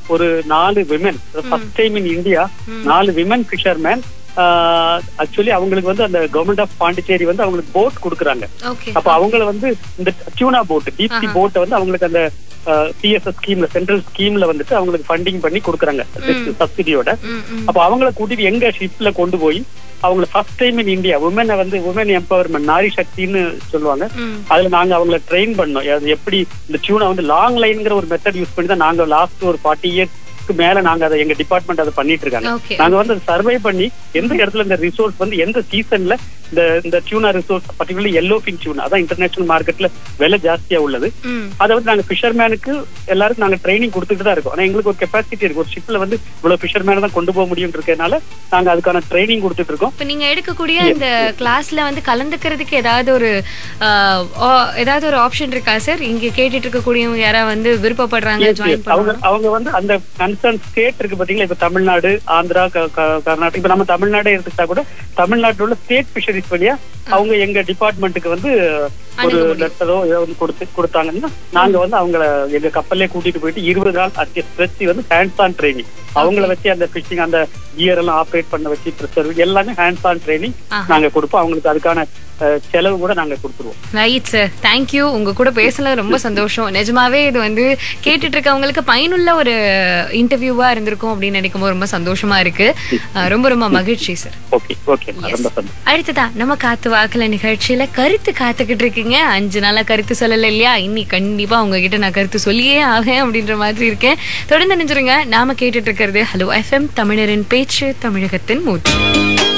ஒரு நாலு women first time in India நாலு விமன் ஃபிஷர்மேன் ஆக்சுவலி அவங்களுக்கு வந்து அந்த கவர்மெண்ட் ஆஃப் பாண்டிச்சேரி வந்து அவங்களுக்கு போட் கொடுக்குறாங்க ஓகே அப்ப அவங்கள வந்து இந்த டியூனா போட் டீப்சி போட்டை வந்து அவங்களுக்கு அந்த சிஎஸ்எஸ் ஸ்கீம்ல சென்ட்ரல் ஸ்கீம்ல வந்துட்டு அவங்களுக்கு ஃபண்டிங் பண்ணி கொடுக்குறாங்க சப்சிடியோட ம் ம் அப்ப அவங்கள கூட்டிட்டு எங்க ஷிப்ல கொண்டு போய் அவங்கள ஃபர்ஸ்ட் டைம் இன் இந்தியா உமனை வந்து உமன் எம்பவர்மெண்ட் நாரி சக்தின்னு சொல்லுவாங்க ம் அதுல நாங்க அவங்கள ட்ரெயின் பண்ணோம் அது எப்படி இந்த டியூனா வந்து லாங் லைன்ங்கிற ஒரு மெத்தட் யூஸ் பண்ணி தான் நாங்க லாஸ்ட் ஒரு ஃபார்ட்டி இயர்ஸ்க்கு மேல நாங்க அதை எங்க டிபார்ட்மெண்ட் அதை பண்ணிட்டு இருக்காங்க ஓகே நாங்க வந்து சர்வே பண்ணி எந்த இடத்துல இந்த ரிசோர்ஸ் வந்து எந்த சீசன்ல இந்த இந்த tuna resource particularly yellowfin tuna அதான் இன்டர்நேஷனல் மார்க்கெட்ல விலை ஜாஸ்தியா உள்ளது ம் அதை வந்து நாங்க ஃபிஷர்மேனுக்கு எல்லாருக்கும் நாங்க ட்ரைனிங் கொடுத்துட்டு தான் இருக்கோம் ஆனா எங்களுக்கு ஒரு கெப்பாசிட்டி இருக்கு ஒரு ஷிப்ல வந்து இவ்வளவு ஃபிஷர்மேனை தான் கொண்டு போக முடியும் இருக்கனால நாங்க அதுக்கான ட்ரைனிங் கொடுத்துட்டு இருக்கோம் இப்ப நீங்க எடுக்கக்கூடிய இந்த கிளாஸ்ல வந்து கலந்துக்கிறதுக்கு ஏதாவது ஒரு ஆஹ், ஆ- ஏதாவது ஒரு ஆப்ஷன் இருக்கா சார் இங்க கேட்டுட்டு இருக்கக்கூடியவங்க யாராவது வந்து விருப்பப்படுறாங்க Yes, ஜாயின் yes. அவங்க பண்ணுவாங்க அவங்க வந்து அந்த கன்சர்ன் ஸ்டேட் இருக்கு பாத்தீங்களா இப்ப தமிழ்நாடு ஆந்திரா க- க- கர்நாடகா இப்ப நம்ம தமிழ்நாடே எடுத்துக்கிட்டா கூட தமிழ்நாட்டுல உள்ள ஸ்டேட் ஃபிஷரிஸ் வழியா அவங்க எங்க டிபார்ட்மெண்ட்டுக்கு வந்து ஒரு அணுக முடியும். லெட்டரோ ஏதோ ஒன்று கொடுத்து கொடுத்தாங்கன்னா நாங்க வந்து அவங்கள எங்க கப்பல்லே கூட்டிட்டு போயிட்டு இருபது நாள் அத்தி ஸ்ட்ரெச் வந்து ஹேண்ட்ஸ் ஆன் ட்ரைனிங் அவங்கள வச்சு அந்த ஃபிஷிங் அந்த கியர் எல்லாம் ஆப்ரேட் பண்ண வச்சு ப்ரெஷர் எல்லாமே ஹேண்ட்ஸ் ஆன் ட்ரைனிங் ஆஹா. நாங்க கொடுப்போம் அவங்களுக்கு அதுக்கான அஹ், செலவு கூட நாங்க கொடுத்துருவோம் ரைட் சார் தேங்க்யூ உங்க கூட பேசுனது ரொம்ப சந்தோஷம் நிஜமாவே இது வந்து கேட்டுட்டு இருக்கவங்களுக்கு பயனுள்ள ஒரு இன்டர்வியூவா இருந்திருக்கும் அப்படின்னு நினைக்கும் போது ரொம்ப சந்தோஷமா இருக்கு ஆஹ், ரொம்ப ரொம்ப மகிழ்ச்சி சார் ஓகே ஓகே ரொம்ப சந்தோஷம் அடுத்ததா நம்ம காத்து வாக்குல நிகழ்ச்சியில கருத்து காத்துக்கிட்டு இருக்கீங்க அஞ்சு நாளா கருத்து சொல்லல இல்லையா இன்னி கண்டிப்பா உங்ககிட்ட நான் கருத்து சொல்லியே ஆவேன் அப்படின்ற மாதிரி இருக்கேன் தொடர்ந்து நினைச்சிருங்க நாம கேட்டுட்டு இருக்கிறது ஹலோ எஃப்எம் தமிழரின் பேச்சு தமிழகத்தின் மூச்சு